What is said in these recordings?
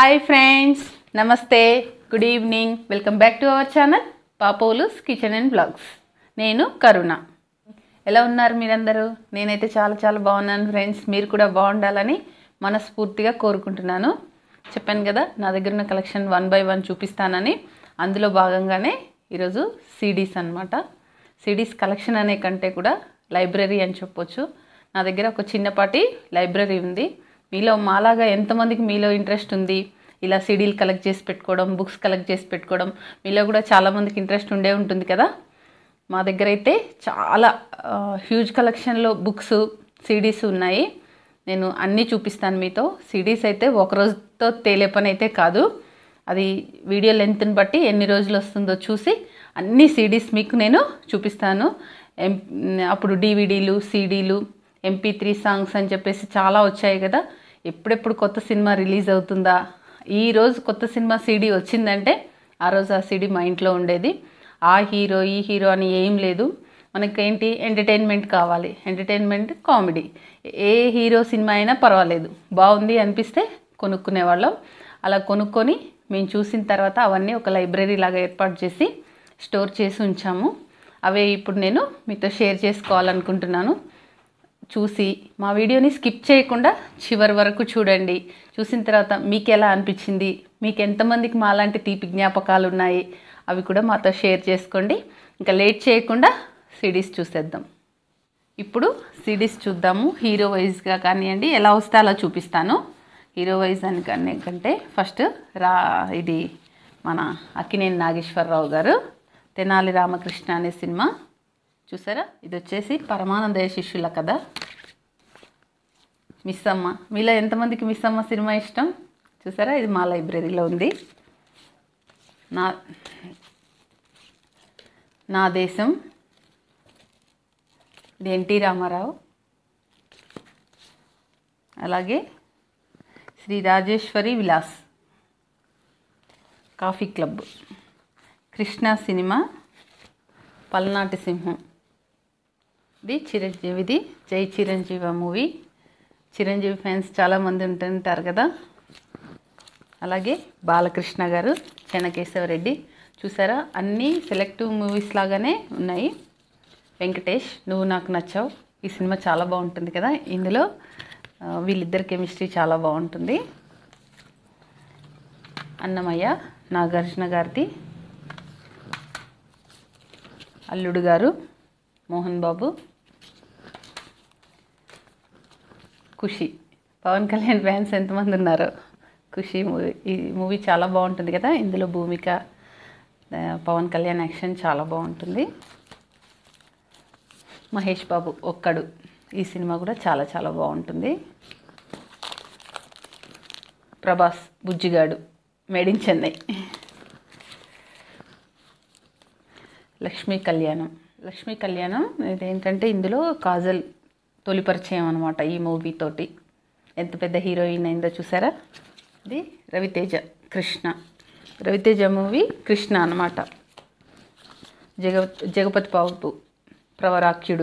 hi friends నమస్తే good evening welcome back to our channel పాపోలుస్ kitchen and blogs నేను కరుణ ఎలా ఉన్నారు మీరందరూ నేనైతే చాలా చాలా బాగున్నాను ఫ్రెండ్స్ మీరు కూడా బాగుండాలని మనస్ఫూర్తిగా కోరుకుంటున్నాను చెప్పాను కదా నా దగ్గర ఉన్న కలెక్షన్ వన్ బై వన్ చూపిస్తానని అందులో భాగంగానే ఈరోజు సిడీస్ అన్నమాట సిడీస్ కలెక్షన్ అనే కంటే కూడా లైబ్రరీ అని చెప్పొచ్చు నా దగ్గర ఒక చిన్నపాటి లైబ్రరీ ఉంది మీలో మాలాగా ఎంతమందికి మీలో ఇంట్రెస్ట్ ఉంది ఇలా సీడీలు కలెక్ట్ చేసి పెట్టుకోవడం బుక్స్ కలెక్ట్ చేసి పెట్టుకోవడం మీలో కూడా చాలామందికి ఇంట్రెస్ట్ ఉండే ఉంటుంది కదా మా దగ్గర అయితే చాలా హ్యూజ్ కలెక్షన్లో బుక్స్ సిడీస్ ఉన్నాయి నేను అన్నీ చూపిస్తాను మీతో సిడీస్ అయితే ఒక రోజుతో తేలే పని అయితే కాదు అది వీడియో లెంత్ని బట్టి ఎన్ని రోజులు వస్తుందో చూసి అన్ని సిడీస్ మీకు నేను చూపిస్తాను ఎం అప్పుడు డివిడీలు సీడీలు ఎంపీ త్రీ సాంగ్స్ అని చెప్పేసి చాలా వచ్చాయి కదా ఎప్పుడెప్పుడు కొత్త సినిమా రిలీజ్ అవుతుందా ఈ రోజు కొత్త సినిమా సీడీ వచ్చిందంటే ఆ రోజు ఆ సీడీ మా ఇంట్లో ఉండేది ఆ హీరో ఈ హీరో అని ఏం లేదు మనకేంటి ఎంటర్టైన్మెంట్ కావాలి ఎంటర్టైన్మెంట్ కామెడీ ఏ హీరో సినిమా అయినా పర్వాలేదు బాగుంది అనిపిస్తే కొనుక్కునేవాళ్ళం అలా కొనుక్కొని మేము చూసిన తర్వాత అవన్నీ ఒక లైబ్రరీ లాగా ఏర్పాటు చేసి స్టోర్ చేసి ఉంచాము అవే ఇప్పుడు నేను మీతో షేర్ చేసుకోవాలనుకుంటున్నాను చూసి మా వీడియోని స్కిప్ చేయకుండా చివరి వరకు చూడండి చూసిన తర్వాత మీకు ఎలా అనిపించింది మీకు ఎంతమందికి మాలాంటి తీపి జ్ఞాపకాలు ఉన్నాయి అవి కూడా మాతో షేర్ చేసుకోండి ఇంకా లేట్ చేయకుండా సిడీస్ చూసేద్దాం ఇప్పుడు సిడీస్ చూద్దాము హీరో వైజ్గా కానివ్వండి ఎలా వస్తే అలా చూపిస్తాను హీరో వైజ్ అని కానీ కంటే ఫస్ట్ రా ఇది మన అక్కినేని నాగేశ్వరరావు గారు తెనాలి రామకృష్ణ అనే సినిమా చూసారా ఇది వచ్చేసి పరమానందయ శిష్యుల కథ మిస్ అమ్మ మీలో ఎంతమందికి మిస్ అమ్మ సినిమా ఇష్టం చూసారా ఇది మా లైబ్రరీలో ఉంది నా నా దేశం ఇది ఎన్టీ రామారావు అలాగే శ్రీ రాజేశ్వరి విలాస్ కాఫీ క్లబ్ కృష్ణా సినిమా పల్నాటి సింహం ఇది చిరంజీవిది జై చిరంజీవి మూవీ చిరంజీవి ఫ్యాన్స్ చాలామంది ఉంటుంటారు కదా అలాగే బాలకృష్ణ గారు చెన్నకేశవరెడ్డి చూసారా అన్నీ సెలెక్టివ్ మూవీస్ లాగానే ఉన్నాయి వెంకటేష్ నువ్వు నాకు నచ్చావు ఈ సినిమా చాలా బాగుంటుంది కదా ఇందులో ఆ, వీళ్ళిద్దరి కెమిస్ట్రీ చాలా బాగుంటుంది అన్నమయ్య నాగార్జున గారిది అల్లుడు గారు మోహన్ బాబు ఖుషి పవన్ కళ్యాణ్ ఫ్యాన్స్ ఎంతమంది ఉన్నారు ఖుషి మూవీ ఈ మూవీ చాలా బాగుంటుంది కదా ఇందులో భూమిక ఆ, పవన్ కళ్యాణ్ యాక్షన్ చాలా బాగుంటుంది మహేష్ బాబు ఒక్కడు ఈ సినిమా కూడా చాలా చాలా బాగుంటుంది ప్రభాస్ బుజ్జిగాడు మేడ్ ఇన్ చెన్నై లక్ష్మీ కళ్యాణం లక్ష్మీ కళ్యాణం ఇదేంటంటే ఇందులో కాజల్ తొలి పరిచయం అనమాట ఈ మూవీ తోటి ఎంత పెద్ద హీరోయిన్ అయిందో చూసారా ఇది రవితేజ కృష్ణ రవితేజ మూవీ కృష్ణ అనమాట జగ జగపతి బాబు ప్రవరాఖ్యుడు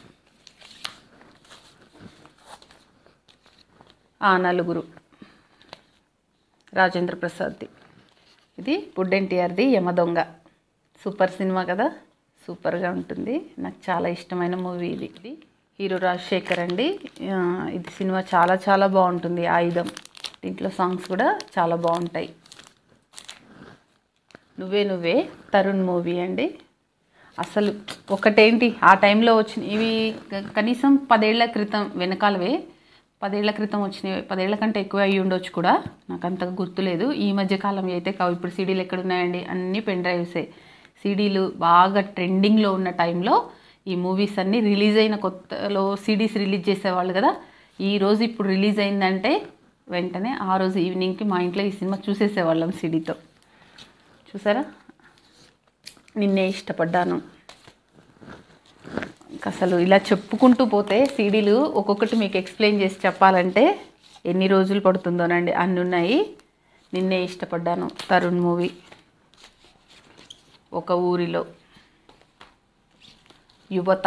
ఆ నలుగురు రాజేంద్ర ప్రసాద్ది ఇది బుడ్ ఎన్టీఆర్ది యమదొంగ సూపర్ సినిమా కదా సూపర్గా ఉంటుంది నాకు చాలా ఇష్టమైన మూవీ ఇది ఇది హీరో రాజశేఖర్ అండి ఆ, ఇది సినిమా చాలా చాలా బాగుంటుంది ఆయుధం దీంట్లో సాంగ్స్ కూడా చాలా బాగుంటాయి నువ్వే నువ్వే తరుణ్ మూవీ అండి అసలు ఒకటేంటి ఆ టైంలో వచ్చిన ఇవి క- కనీసం పదేళ్ల క్రితం వెనకాలవే పదేళ్ల క్రితం వచ్చినవి పదేళ్ల కంటే ఎక్కువ అయ్యి ఉండొచ్చు కూడా నాకు అంతగా గుర్తులేదు ఈ మధ్య కాలం అయితే కావు ఇప్పుడు సీడీలు ఎక్కడ ఉన్నాయండి అన్నీ పెన్ డ్రైవ్సే సీడీలు బాగా ట్రెండింగ్లో ఉన్న టైంలో ఈ మూవీస్ అన్నీ రిలీజ్ అయిన కొత్తలో సీడీస్ రిలీజ్ చేసేవాళ్ళు కదా ఈ రోజు ఇప్పుడు రిలీజ్ అయిందంటే వెంటనే ఆ రోజు ఈవినింగ్కి మా ఇంట్లో ఈ సినిమా చూసేసేవాళ్ళం సీడీతో చూసారా నిన్నే ఇష్టపడ్డాను ఇంక అసలు ఇలా చెప్పుకుంటూ పోతే సీడీలు ఒక్కొక్కటి మీకు ఎక్స్ప్లెయిన్ చేసి చెప్పాలంటే ఎన్ని రోజులు పడుతుందోనండి అన్ని ఉన్నాయి నిన్నే ఇష్టపడ్డాను తరుణ్ మూవీ ఒక ఊరిలో యువత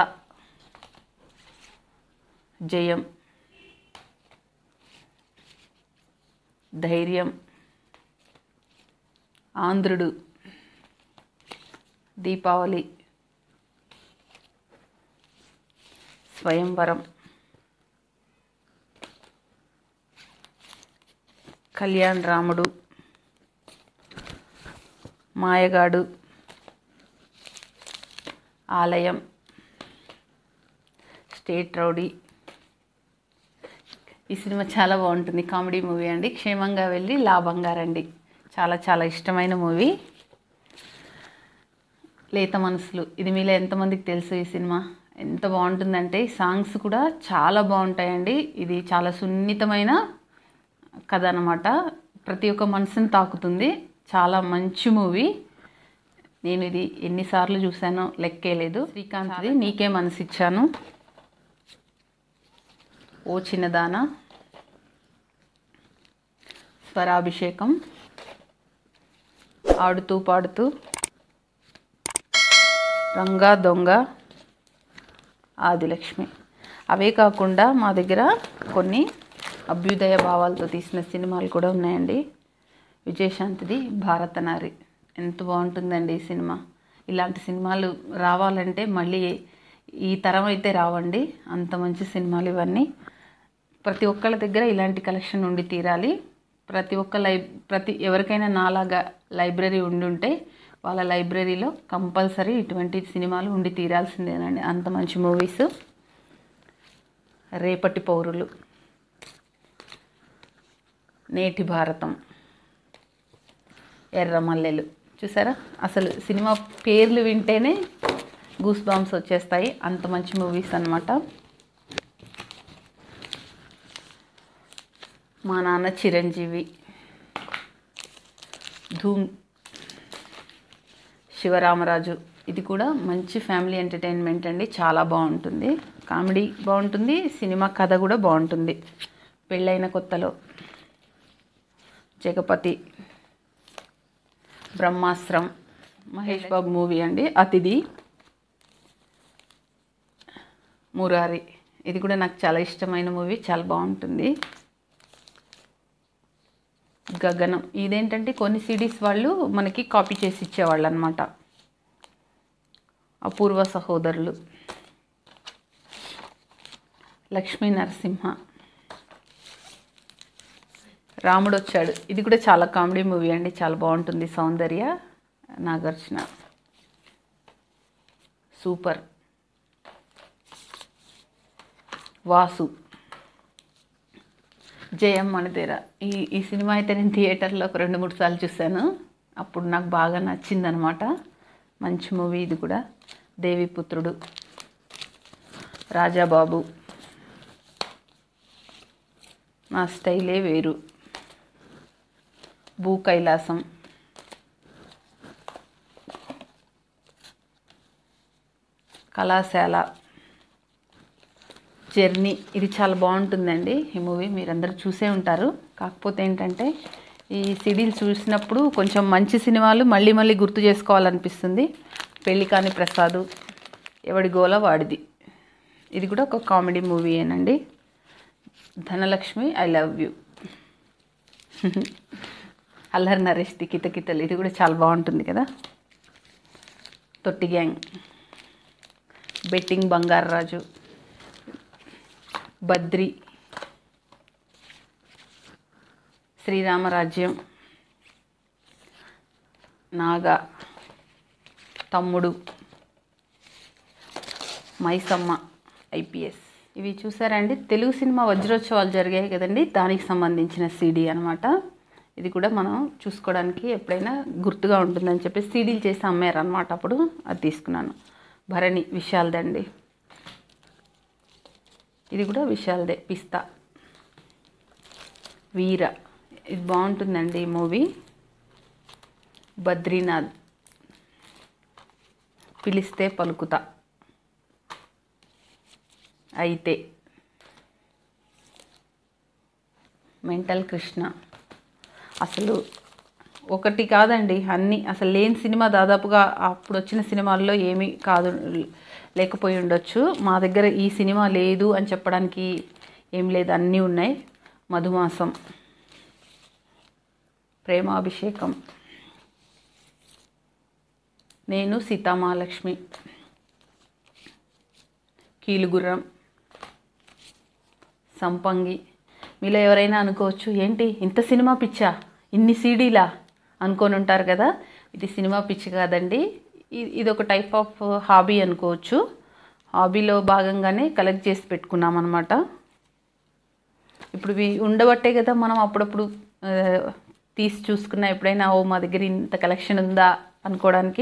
జయం ధైర్యం ఆంధ్రుడు దీపావళి స్వయంవరం కళ్యాణ్ రాముడు మాయగాడు ఆలయం స్టేట్ రౌడీ ఈ సినిమా చాలా బాగుంటుంది కామెడీ మూవీ అండి క్షేమంగా వెళ్ళి లాభంగా రండి చాలా చాలా ఇష్టమైన మూవీ లేత మనసులు ఇది మీలో ఎంతమందికి తెలుసు ఈ సినిమా ఎంత బాగుంటుందంటే సాంగ్స్ కూడా చాలా బాగుంటాయండి ఇది చాలా సున్నితమైన కథ అన్నమాట ప్రతి ఒక్క మనసుని తాకుతుంది చాలా మంచి మూవీ నేను ఇది ఎన్నిసార్లు చూశానో లెక్కే లేదు శ్రీకాంత్ది నీకే మనసు ఇచ్చాను ఓ చిన్నదాన స్వరాభిషేకం ఆడుతూ పాడుతూ రంగా దొంగ ఆదిలక్ష్మి అవే కాకుండా మా దగ్గర కొన్ని అభ్యుదయ భావాలతో తీసిన సినిమాలు కూడా ఉన్నాయండి విజయశాంతిది భారతనారి ఎంత బాగుంటుందండి ఈ సినిమా ఇలాంటి సినిమాలు రావాలంటే మళ్ళీ ఈ తరం అయితే రావండి అంత మంచి సినిమాలు ఇవన్నీ ప్రతి ఒక్కళ్ళ దగ్గర ఇలాంటి కలెక్షన్ ఉండి తీరాలి ప్రతి ఒక్క లై ప్రతి ఎవరికైనా నాలాగా లైబ్రరీ ఉండి ఉంటే వాళ్ళ లైబ్రరీలో కంపల్సరీ ఇటువంటి సినిమాలు ఉండి తీరాల్సిందేనండి అంత మంచి మూవీస్ రేపటి పౌరులు నేటి భారతం ఎర్రమల్లెలు చూసారా అసలు సినిమా పేర్లు వింటేనే గూస్ బాంబ్స్ వచ్చేస్తాయి అంత మంచి మూవీస్ అన్నమాట మా నాన్న చిరంజీవి ధూమ్ శివరామరాజు ఇది కూడా మంచి ఫ్యామిలీ ఎంటర్టైన్మెంట్ అండి చాలా బాగుంటుంది కామెడీ బాగుంటుంది సినిమా కథ కూడా బాగుంటుంది పెళ్ళైన కొత్తలో జగపతి బ్రహ్మాస్త్రం మహేష్ బాబు మూవీ అండి అతిథి మురారి ఇది కూడా నాకు చాలా ఇష్టమైన మూవీ చాలా బాగుంటుంది గగనం ఇదేంటంటే కొన్ని సిడీస్ వాళ్ళు మనకి కాపీ చేసి ఇచ్చేవాళ్ళు అనమాట అపూర్వ సహోదరులు లక్ష్మీ నరసింహ రాముడు వచ్చాడు ఇది కూడా చాలా కామెడీ మూవీ అండి చాలా బాగుంటుంది సౌందర్య నాగార్జున సూపర్ వాసు జయం మణితేర ఈ ఈ సినిమా అయితే నేను థియేటర్లో ఒక రెండు మూడు సార్లు చూశాను అప్పుడు నాకు బాగా నచ్చిందనమాట మంచి మూవీ ఇది కూడా దేవిపుత్రుడు రాజాబాబు నా స్టైలే వేరు భూ కైలాసం కళాశాల జర్నీ ఇది చాలా బాగుంటుందండి ఈ మూవీ మీరందరూ చూసే ఉంటారు కాకపోతే ఏంటంటే ఈ సిడీలు చూసినప్పుడు కొంచెం మంచి సినిమాలు మళ్ళీ మళ్ళీ గుర్తు చేసుకోవాలనిపిస్తుంది పెళ్లి కాని ప్రసాదు ఎవడి గోల వాడిది ఇది కూడా ఒక కామెడీ మూవీ ఏనండి ధనలక్ష్మి ఐ లవ్ యూ అల్లరి నరేష్ ది కితకితలు ఇది కూడా చాలా బాగుంటుంది కదా Thotti gang betting Bangararaju Badri Sriramarajyam Naga Thammudu Maisamma IPS ఇవి చూసారండి తెలుగు సినిమా వజ్రోత్సవాలు జరిగాయి కదండి దానికి సంబంధించిన సీడీ అనమాట ఇది కూడా మనం చూసుకోవడానికి ఎప్పుడైనా గుర్తుగా ఉంటుందని చెప్పి సీడీలు చేసి అమ్మారు అనమాట అప్పుడు అది తీసుకున్నాను భరణి విశాల్దండి ఇది కూడా విశాల్దే పిస్తా వీర ఇది బాగుంటుందండి ఈ మూవీ బద్రీనాథ్ పిలిస్తే పలుకుతా అయితే మెంటల్ కృష్ణ అసలు ఒకటి కాదండి అన్నీ అసలు లేని సినిమా దాదాపుగా అప్పుడు వచ్చిన సినిమాల్లో ఏమీ కాదు లేకపోయి ఉండొచ్చు మా దగ్గర ఈ సినిమా లేదు అని చెప్పడానికి ఏం లేదు అన్నీ ఉన్నాయి మధుమాసం ప్రేమాభిషేకం నేను సీతామహాలక్ష్మి కీలుగుర్రం సంపంగి మీలో ఎవరైనా అనుకోవచ్చు ఏంటి ఇంత సినిమా పిచ్చా ఇన్ని సీడీలా అనుకొని ఉంటారు కదా ఇది సినిమా పిచ్చి కాదండి ఇ- ఇది ఒక టైప్ ఆఫ్ హాబీ అనుకోవచ్చు హాబీలో భాగంగానే కలెక్ట్ చేసి పెట్టుకున్నాం అనమాట ఇప్పుడు ఇవి ఉండబట్టే కదా మనం అప్పుడప్పుడు ఆ, తీసి చూసుకున్నా ఎప్పుడైనా ఓ మా దగ్గర ఇంత కలెక్షన్ ఉందా అనుకోవడానికి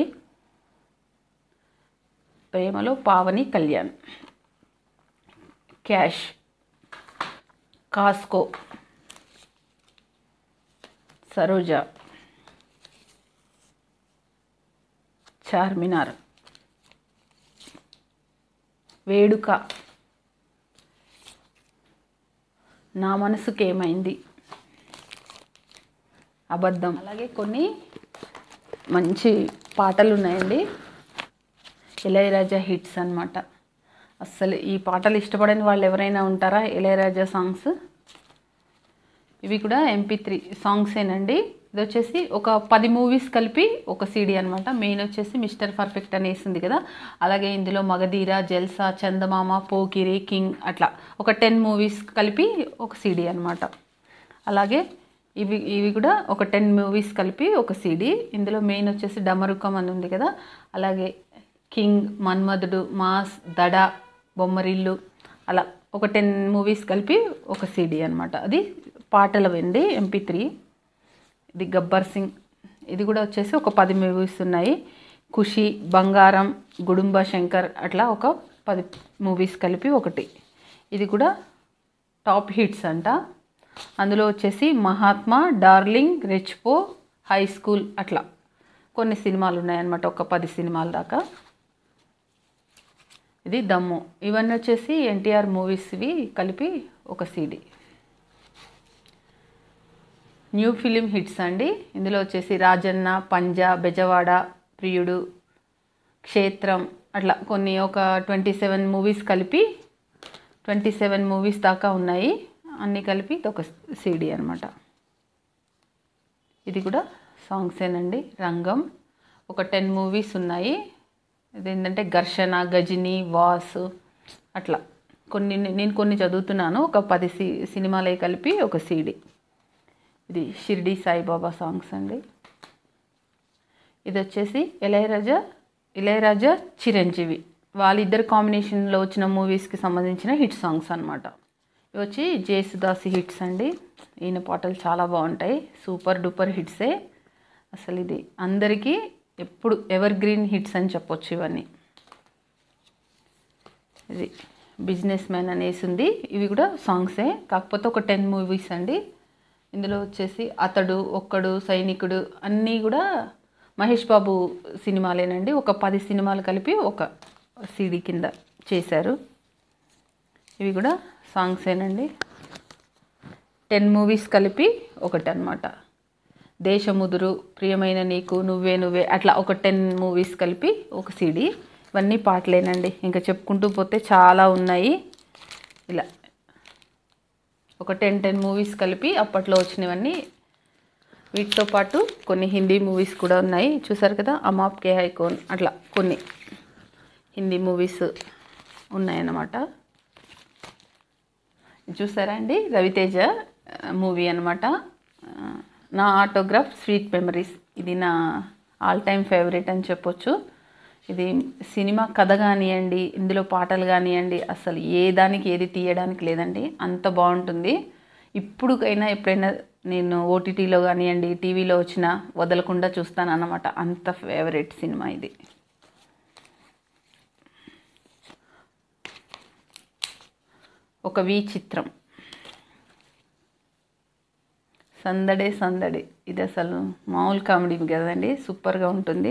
ప్రేమలో పావని కళ్యాణ్ క్యాష్ కాస్కో సరోజ చార్మినార్ వేడుక నా మనసుకేమైంది అబద్ధం అలాగే కొన్ని మంచి పాటలు ఉన్నాయండి ఇళయరాజా హిట్స్ అన్నమాట అస్సలు ఈ పాటలు ఇష్టపడని వాళ్ళు ఎవరైనా ఉంటారా ఇళయరాజా సాంగ్స్ ఇవి కూడా ఎంపీ త్రీ సాంగ్సేనండి ఇది వచ్చేసి ఒక పది మూవీస్ కలిపి ఒక సీడీ అనమాట మెయిన్ వచ్చేసి మిస్టర్ పర్ఫెక్ట్ అని వేసింది కదా అలాగే ఇందులో మగధీర జల్సా చందమామ పోకిరి కింగ్ అట్లా ఒక టెన్ మూవీస్ కలిపి ఒక సీడీ అనమాట అలాగే ఇవి ఇవి కూడా ఒక టెన్ మూవీస్ కలిపి ఒక సీడీ ఇందులో మెయిన్ వచ్చేసి డమరుకం అని ఉంది కదా అలాగే కింగ్ మన్మధుడు మాస్ దడ బొమ్మరిల్లు అలా ఒక టెన్ మూవీస్ కలిపి ఒక సీడీ అనమాట అది పాటల వెండి ఎంపీ త్రీ ఇది గబ్బర్ సింగ్ ఇది కూడా వచ్చేసి ఒక పది మూవీస్ ఉన్నాయి ఖుషి బంగారం గుడుంబ శంకర్ అట్లా ఒక పది మూవీస్ కలిపి ఒకటి ఇది కూడా టాప్ హిట్స్ అంట అందులో వచ్చేసి Mahatma darling Rechipo high school అట్లా కొన్ని సినిమాలు ఉన్నాయన్నమాట ఒక పది సినిమాల దాకా ఇది దమ్ము ఇవన్నీ వచ్చేసి ఎన్టీఆర్ మూవీస్వి కలిపి ఒక సీడీ న్యూ ఫిలిం హిట్స్ అండి ఇందులో వచ్చేసి రాజన్న పంజా బెజవాడ ప్రియుడు క్షేత్రం అట్లా కొన్ని ఒక ట్వంటీ సెవెన్ మూవీస్ కలిపి ట్వంటీ సెవెన్ మూవీస్ దాకా ఉన్నాయి అన్నీ కలిపి ఇది ఒక సీడీ అనమాట ఇది కూడా సాంగ్సేనండి రంగం ఒక టెన్ మూవీస్ ఉన్నాయి ఇది ఏంటంటే ఘర్షణ గజిని వాస్ అట్లా కొన్ని నేను కొన్ని చదువుతున్నాను ఒక పది సి సినిమాలే కలిపి ఒక సీడీ ఇది షిర్డి సాయిబాబా సాంగ్స్ అండి ఇది వచ్చేసి ఇళయరాజా ఇళయరాజా చిరంజీవి వాళ్ళిద్దరు కాంబినేషన్లో వచ్చిన మూవీస్కి సంబంధించిన హిట్ సాంగ్స్ అనమాట ఇవి వచ్చి జేసుదాసి హిట్స్ అండి ఈయన పాటలు చాలా బాగుంటాయి సూపర్ డూపర్ హిట్సే అసలు ఇది అందరికీ ఎప్పుడు ఎవర్ గ్రీన్ హిట్స్ అని చెప్పొచ్చు ఇవన్నీ ఇది బిజినెస్ మ్యాన్ అనేసి ఉంది ఇవి కూడా సాంగ్సే కాకపోతే ఒక టెన్ మూవీస్ అండి ఇందులో వచ్చేసి అతడు ఒక్కడు సైనికుడు అన్నీ కూడా మహేష్ బాబు సినిమాలేనండి ఒక పది సినిమాలు కలిపి ఒక సీడీ కింద చేశారు ఇవి కూడా సాంగ్సేనండి టెన్ మూవీస్ కలిపి ఒకటి అనమాట దేశముదురు ప్రియమైన నీకు నువ్వే నువ్వే అట్లా ఒక టెన్ మూవీస్ కలిపి ఒక సీడీ ఇవన్నీ పాటలేనండి ఇంకా చెప్పుకుంటూ పోతే చాలా ఉన్నాయి ఇలా ఒక టెన్ టెన్ మూవీస్ కలిపి అప్పట్లో వచ్చినవన్నీ వీటితో పాటు కొన్ని హిందీ మూవీస్ కూడా ఉన్నాయి చూసారు కదా అమాప్ కే హైకోన్ అట్లా కొన్ని హిందీ మూవీస్ ఉన్నాయన్నమాట చూసారా అండి రవితేజ మూవీ అనమాట నా ఆటోగ్రాఫ్ స్వీట్ మెమరీస్ ఇది నా ఆల్ టైమ్ ఫేవరెట్ అని చెప్పొచ్చు ఇది సినిమా కథ కానివ్వండి ఇందులో పాటలు కానివ్వండి అసలు ఏ దానికి ఏది తీయడానికి లేదండి అంత బాగుంటుంది ఇప్పుడుకైనా ఎప్పుడైనా నేను ఓటీటీలో కానివ్వండి టీవీలో వచ్చినా వదలకుండా చూస్తాను అన్నమాట అంత ఫేవరెట్ సినిమా ఇది ఒక వి చిత్రం సందడే సందడి ఇది అసలు మామూలు కామెడీ కదండి సూపర్గా ఉంటుంది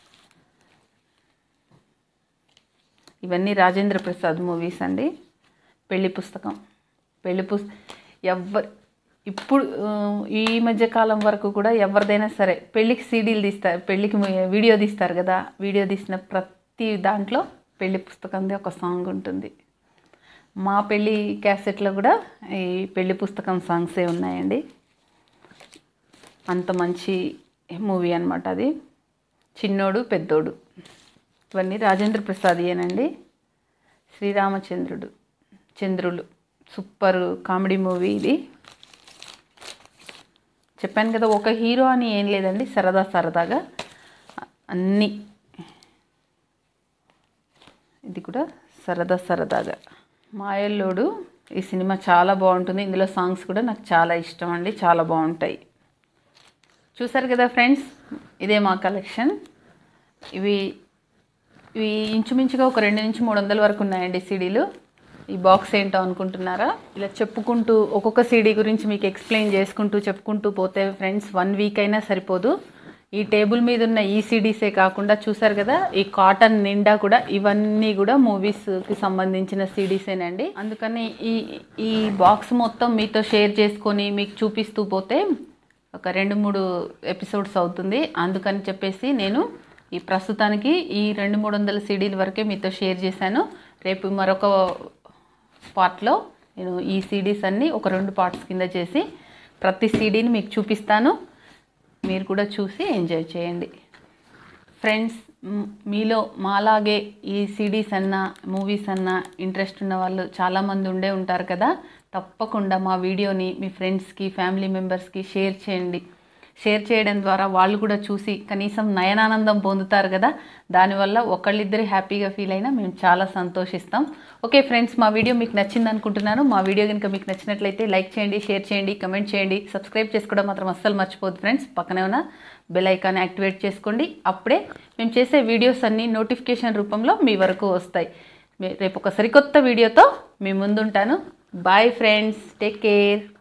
ఇవన్నీ రాజేంద్ర ప్రసాద్ మూవీస్ అండి పెళ్లి పుస్తకం పెళ్లి పుస్ ఎవరు ఇప్పుడు ఆ, ఈ మధ్య కాలం వరకు కూడా ఎవరిదైనా సరే పెళ్ళికి సీడీలు తీస్తారు పెళ్ళికి ము- వీడియో తీస్తారు కదా వీడియో తీసిన ప్రతి దాంట్లో పెళ్లి పుస్తకంది ఒక సాంగ్ ఉంటుంది మా పెళ్ళి క్యాసెట్లో కూడా ఈ పెళ్లి పుస్తకం సాంగ్సే ఉన్నాయండి అంత మంచి మూవీ అనమాట అది చిన్నోడు పెద్దోడు ఇవన్నీ రాజేంద్ర ప్రసాద్యేనండి శ్రీరామచంద్రుడు చంద్రులు సూపర్ కామెడీ మూవీ ఇది చెప్పాను కదా ఒక హీరో అని ఏం లేదండి సరదా సరదాగా అన్నీ ఇది కూడా సరదా సరదాగా మాయల్లోడు ఈ సినిమా చాలా బాగుంటుంది ఇందులో సాంగ్స్ కూడా నాకు చాలా ఇష్టం అండి చాలా బాగుంటాయి చూసారు కదా ఫ్రెండ్స్ ఇదే మా కలెక్షన్ ఇవి ఇవి ఇంచుమించుగా ఒక రెండు నుంచి మూడు వందల వరకు ఉన్నాయండి సీడీలు ఈ బాక్స్ ఏంటో అనుకుంటున్నారా ఇలా చెప్పుకుంటూ ఒక్కొక్క సీడీ గురించి మీకు ఎక్స్ప్లెయిన్ చేసుకుంటూ చెప్పుకుంటూ పోతే ఫ్రెండ్స్ వన్ వీక్ అయినా సరిపోదు ఈ టేబుల్ మీద ఉన్న ఈ సీడీసే కాకుండా చూసారు కదా ఈ కాటన్ నిండా కూడా ఇవన్నీ కూడా మూవీస్కి సంబంధించిన సీడీసేనండి అందుకని ఈ ఈ బాక్స్ మొత్తం మీతో షేర్ చేసుకొని మీకు చూపిస్తూ పోతే ఒక రెండు మూడు ఎపిసోడ్స్ అవుతుంది అందుకని చెప్పేసి నేను ఈ ప్రస్తుతానికి ఈ రెండు మూడు వందల సీడీల వరకే మీతో షేర్ చేశాను రేపు మరొక పార్ట్లో నేను ఈ సీడీస్ అన్నీ ఒక రెండు పార్ట్స్ కింద చేసి ప్రతి సీడీని మీకు చూపిస్తాను మీరు కూడా చూసి ఎంజాయ్ చేయండి ఫ్రెండ్స్ మ్, మీలో మాలాగే ఈ సిడీస్ అన్న మూవీస్ అన్న ఇంట్రెస్ట్ ఉన్న వాళ్ళు చాలామంది ఉండే ఉంటారు కదా తప్పకుండా మా వీడియోని మీ ఫ్రెండ్స్కి ఫ్యామిలీ మెంబర్స్కి షేర్ చేయండి షేర్ చేయడం ద్వారా వాళ్ళు కూడా చూసి కనీసం నయనానందం పొందుతారు కదా దానివల్ల ఒకళ్ళిద్దరు హ్యాపీగా ఫీల్ అయినా మేము చాలా సంతోషిస్తాం ఓకే ఫ్రెండ్స్ మా వీడియో మీకు నచ్చింది అనుకుంటున్నాను మా వీడియో కనుక మీకు నచ్చినట్లయితే లైక్ చేయండి షేర్ చేయండి కమెంట్ చేయండి సబ్స్క్రైబ్ చేసుకోవడం మాత్రం అస్సలు మర్చిపోద్దు ఫ్రెండ్స్ పక్కనే ఉన్న బెల్ ఐకాన్ యాక్టివేట్ చేసుకోండి అప్పుడే మేము చేసే వీడియోస్ అన్నీ నోటిఫికేషన్ రూపంలో మీ వరకు వస్తాయి మే- రేపు ఒక సరికొత్త వీడియోతో మీ ముందుంటాను బాయ్ ఫ్రెండ్స్ టేక్ కేర్